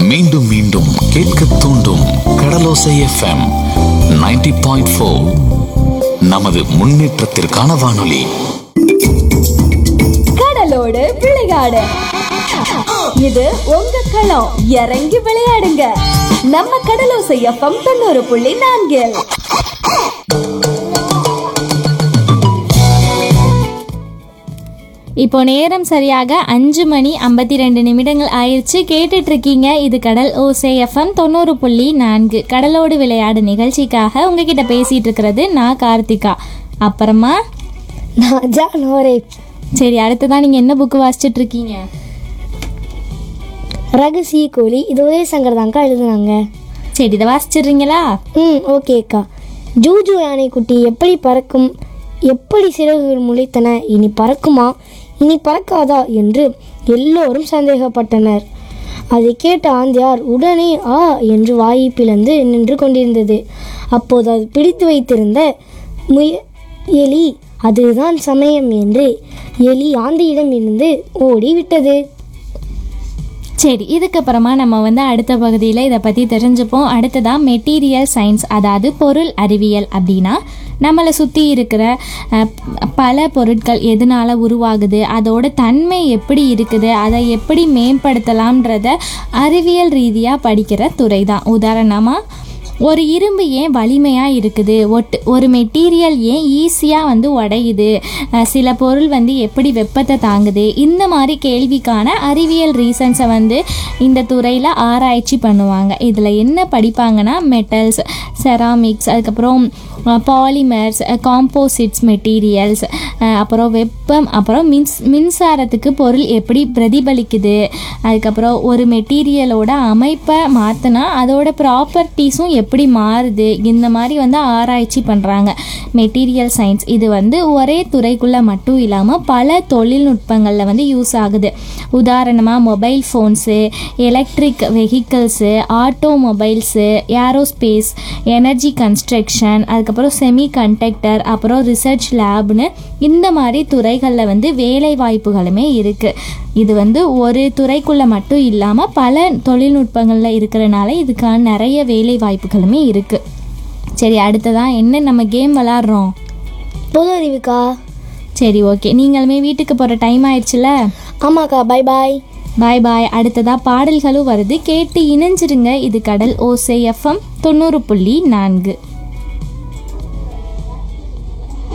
மீண்டும் மீண்டும் கேட்க தூண்டும் கடலோசை எஃப்எம் 90.4 பாயிண்ட் நமது முன்னேற்றத்திற்கான வானொலி கடலோடு விளையாடு இது உங்க களம் இறங்கி விளையாடுங்க நம்ம கடலோசை எஃப்எம் தொண்ணூறு புள்ளி நான்கில் இப்போ நேரம் சரியாக அஞ்சு மணி ஐம்பத்தி ரெண்டு நிமிடங்கள் ஆயிடுச்சு கேட்டுட்டு இருக்கீங்க இது கடல் ஓசை எஃப்எம் தொண்ணூறு புள்ளி நான்கு கடலோடு விளையாடு நிகழ்ச்சிக்காக உங்ககிட்ட பேசிட்டு இருக்கிறது நான் கார்த்திகா அப்புறமா நான் ஜானோரே சரி அடுத்ததான் நீங்கள் என்ன புக்கு வாசிச்சுட்டு இருக்கீங்க ரகசிய கோழி இது உதய சங்கர் தான்க்கா எழுதுனாங்க சரி இதை வாசிச்சிடுறீங்களா ம் ஓகேக்கா ஜூஜு யானைக்குட்டி எப்படி பறக்கும் எப்படி சிறகுகள் முளைத்தன இனி பறக்குமா இனி பறக்காதா என்று எல்லோரும் சந்தேகப்பட்டனர் அதை கேட்ட ஆந்தியார் உடனே ஆ என்று வாயை பிளந்து நின்று கொண்டிருந்தது அப்போது அது பிடித்து வைத்திருந்த முய எலி அதுதான் சமயம் என்று எலி ஆந்தையிடம் இருந்து ஓடிவிட்டது சரி இதுக்கப்புறமா நம்ம வந்து அடுத்த பகுதியில் இதை பற்றி தெரிஞ்சுப்போம் அடுத்ததாக மெட்டீரியல் சயின்ஸ் அதாவது பொருள் அறிவியல் அப்படின்னா நம்மளை சுற்றி இருக்கிற அஹ், பல பொருட்கள் எதனால் உருவாகுது அதோட தன்மை எப்படி இருக்குது அதை எப்படி மேம்படுத்தலாம்ன்றத அறிவியல் ரீதியாக படிக்கிற துறை தான் உதாரணமாக ஒரு இரும்பு ஏன் வலிமையாக இருக்குது ஒட்டு ஒரு மெட்டீரியல் ஏன் ஈஸியாக வந்து உடையுது அஹ் சில பொருள் வந்து எப்படி வெப்பத்தை தாங்குது இந்த மாதிரி கேள்விக்கான அறிவியல் ரீசன்ஸை வந்து இந்த துறையில் ஆராய்ச்சி பண்ணுவாங்க இதில் என்ன படிப்பாங்கன்னா மெட்டல்ஸ் செராமிக்ஸ் அதுக்கப்புறம் பாலிமர்ஸ் காம்போசிட்ஸ் மெட்டீரியல்ஸ் அப்புறம் வெப்பம் அப்புறம் மின்ஸ் மின்சாரத்துக்கு பொருள் எப்படி பிரதிபலிக்குது அதுக்கப்புறம் ஒரு மெட்டீரியலோட அமைப்பை மாற்றினா அதோட ப்ராப்பர்ட்டிஸும் எப்படி மாறுது இந்த மாதிரி வந்து ஆராய்ச்சி பண்ணுறாங்க மெட்டீரியல் சயின்ஸ் இது வந்து ஒரே துறைக்குள்ளே மட்டும் இல்லாமல் பல தொழில்நுட்பங்களில் வந்து யூஸ் ஆகுது உதாரணமாக mobile phones electric vehicles automobiles aerospace energy construction அதுக்கப்புறம் செமி கண்டக்டர் அப்புறம் ரிசர்ச் லேப்னு இந்த மாதிரி துறைகளில் வந்து வேலை வாய்ப்புகளுமே இருக்குது இது வந்து ஒரு துறைக்குள்ளே மட்டும் இல்லாமல் பல தொழில்நுட்பங்களில் இருக்கிறனால இதுக்கான நிறைய வேலை வாய்ப்புகளுமே இருக்குது சரி அடுத்ததான் என்ன நம்ம கேம் விளாட்றோம் பொது அறிவுக்கா சரி ஓகே நீங்களுமே வீட்டுக்கு போகிற டைம் ஆயிடுச்சுல ஆமாக்கா பை பாய் பாய் பாய் அடுத்ததாக பாடல்களும் வருது கேட்டு இணைஞ்சிருங்க இது கடல் ஓசை எஃப்எம் தொண்ணூறு புள்ளி நான்கு